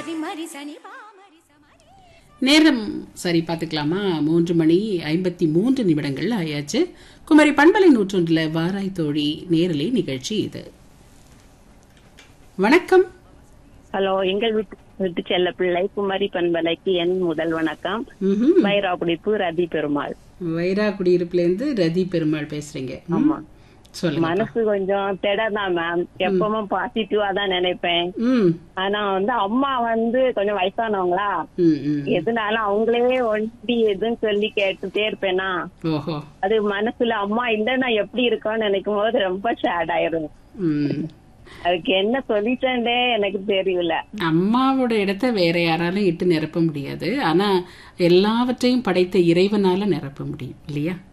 சரி மரி சனி பாமரி சமரி நேரம் சரி பார்த்துக்கலாமா மூன்று மணி ஐம்பத்தி மூன்று நிமிடங்கள் ஆயாச்சு குமரி பண்பலை நூற்றொன்றில் வாராய் தோழி நேரலை நிகழ்ச்சி இது வணக்கம் ஹலோ எங்கள் வீட்டு வீட்டு செல்ல பிள்ளை குமரி பண்பலைக்கு என் முதல் வணக்கம் ம்ஹும். வைராகுடிப்பு ரதி பெருமாள் வைரா குடியிருப்புல இருந்து ரதி பெருமாள் பேசுறீங்க ம். ஆமா. சொல்லுங்க மனசு கொஞ்சம் திடதான் மேம் எப்பவும் பாசிட்டிவா தான் நினைப்பேன் ம் ஆனா வந்து அம்மா வந்து கொஞ்சம் வயசானவங்களா ம் ம் எதுனாலும் அவங்களே ஒண்டி எதுன்னு சொல்லி கேட்டுட்டே இருப்பேனா ஓஹோ அது மனசுல அம்மா இல்லைன்னா எப்படி இருக்கோம்னு நினைக்கும் போது ரொம்ப சேட் ஆயிரும் ம் அதுக்கு என்ன சொல்லிட்டேன்டே எனக்கு தெரியல அம்மாவோட இடத்த வேற யாராலும் இட்டு நிரப்ப முடியாது ஆனா எல்லாவற்றையும் படைத்த இறைவனால நிரப்ப முடியும் இல்லையா